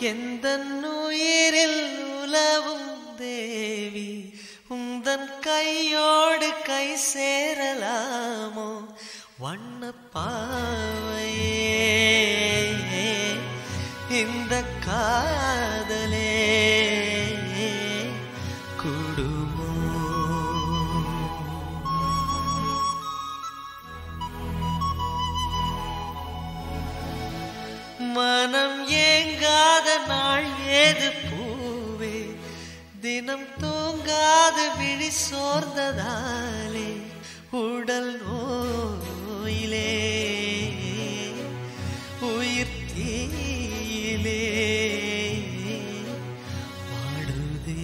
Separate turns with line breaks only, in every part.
எந்த உயிரில் உலவும் தேவி உந்தன் கையோடு கை சேரலாமோ வண்ண பாவையே இந்த காதலே குடுமோ மனம் ஏங்காத நாள் ஏது பூவே தினம் தூங்காது விழி சோர்ந்ததாலே உடல் நோயிலே உயிர் தீயிலே வாடுதே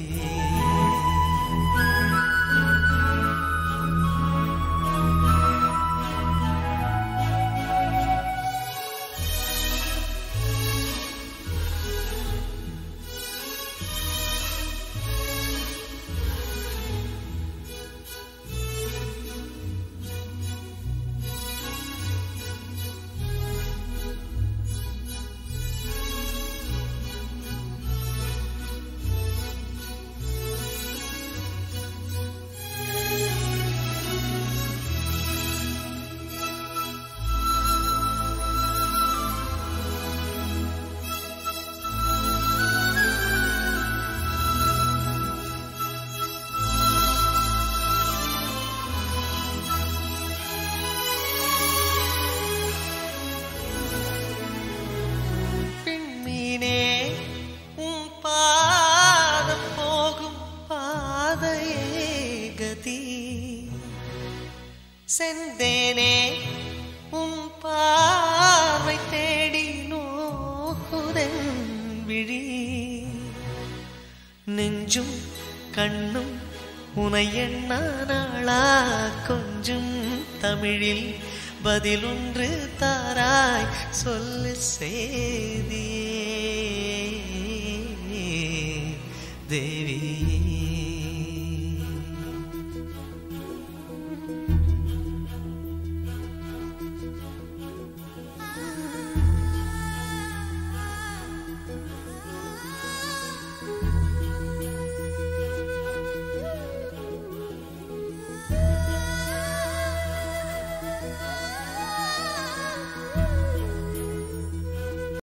பின்மீனே உன் பாதம் போகும் பாதையே கதி செந்தேனே உன் பார்வை தேடி நோக்குதன் விழி நெஞ்சும் கண்ணும் உனை எண்ண நாளா கொஞ்சம் தமிழில் பதிலொன்று தாராய் சொல்லு செய்தியே தேவி